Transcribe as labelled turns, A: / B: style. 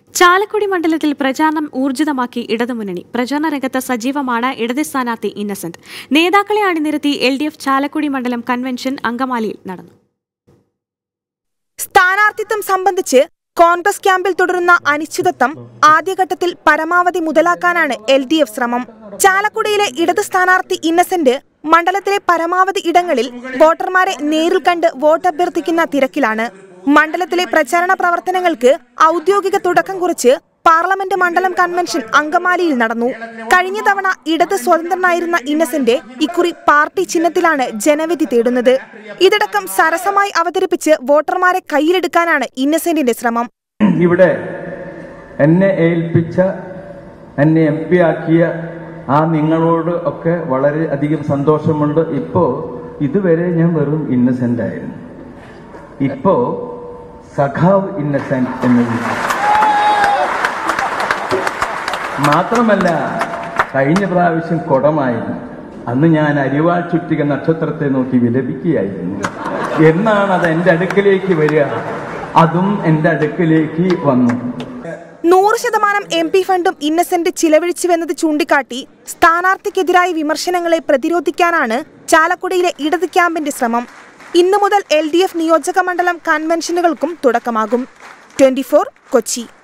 A: ചാലക്കുടി മണ്ഡലത്തിൽ പ്രചാരണം ഊർജിതമാക്കി ഇടതുമുന്നണി പ്രചാരണ രംഗത്ത് സജീവമാണ് ഇടത് സ്ഥാനാർത്ഥി ഇന്നസെന്റ് നേതാക്കളെ അണിനിരത്തി എൽ ഡി എഫ് ചാലക്കുടി മണ്ഡലം കൺവെൻഷൻ അങ്കമാലിയിൽ നടന്നു
B: സ്ഥാനാർത്ഥിത്വം സംബന്ധിച്ച് കോൺഗ്രസ് ക്യാമ്പിൽ തുടരുന്ന അനിശ്ചിതത്വം ആദ്യഘട്ടത്തിൽ പരമാവധി മുതലാക്കാനാണ് എൽ ഡി എഫ് ശ്രമം ചാലക്കുടിയിലെ ഇടത് സ്ഥാനാർത്ഥി ഇന്നസെന്റ് മണ്ഡലത്തിലെ പരമാവധി ഇടങ്ങളിൽ വോട്ടർമാരെ നേരിൽ കണ്ട് വോട്ട് അഭ്യർത്ഥിക്കുന്ന തിരക്കിലാണ് മണ്ഡലത്തിലെ പ്രചാരണ പ്രവർത്തനങ്ങൾക്ക് ഔദ്യോഗിക തുടക്കം കുറിച്ച് പാർലമെന്റ് മണ്ഡലം കൺവെൻഷൻ അങ്കമാലിയിൽ നടന്നു കഴിഞ്ഞ തവണ ഇടത് സ്വതന്ത്രനായിരുന്ന ഇന്നസെന്റ് ഇക്കുറി പാർട്ടി ചിഹ്നത്തിലാണ് ജനവിധി തേടുന്നത് ഇതടക്കം സരസമായി അവതരിപ്പിച്ച് വോട്ടർമാരെ കയ്യിലെടുക്കാനാണ് ഇന്നസെന്റിന്റെ ശ്രമം
C: ഇവിടെ എന്നെ ഏൽപ്പിച്ച എന്നെ എം പി ആക്കിയ ആ നിങ്ങളോട് ഒക്കെ വളരെ അധികം സന്തോഷമുണ്ട് ഇപ്പോ ഇതുവരെ ഞാൻ വെറും ഇന്നസെന്റ് ആയിരുന്നു ഇപ്പോ സഖാവ് ഇന്നസെന്റ് എന്ന് വിളിക്കും. മാത്രമല്ല കഴിഞ്ഞ പ്രാവശ്യം കുടമായിരുന്നു അന്ന് ഞാൻ അരിവാൾ ചുറ്റിക നക്ഷത്രത്തെ നോക്കി വിലപിക്കുകയായിരുന്നു എന്നാണ് അത് എന്റെ അടുക്കലേക്ക് വരിക അതും എന്റെ അടുക്കലേക്ക് വന്നു
B: നൂറ് ശതമാനം എം പി ഫണ്ടും ഇന്നസെന്റ് ചിലവഴിച്ചുവെന്നത് ചൂണ്ടിക്കാട്ടി സ്ഥാനാർത്ഥിക്കെതിരായ വിമർശനങ്ങളെ പ്രതിരോധിക്കാനാണ് ചാലക്കുടിയിലെ ഇടത് ക്യാമ്പിന്റെ ശ്രമം ഇന്നു മുതൽ എൽ ഡി എഫ് നിയോജക മണ്ഡലം കൺവെൻഷനുകൾക്കും തുടക്കമാകും ട്വന്റി കൊച്ചി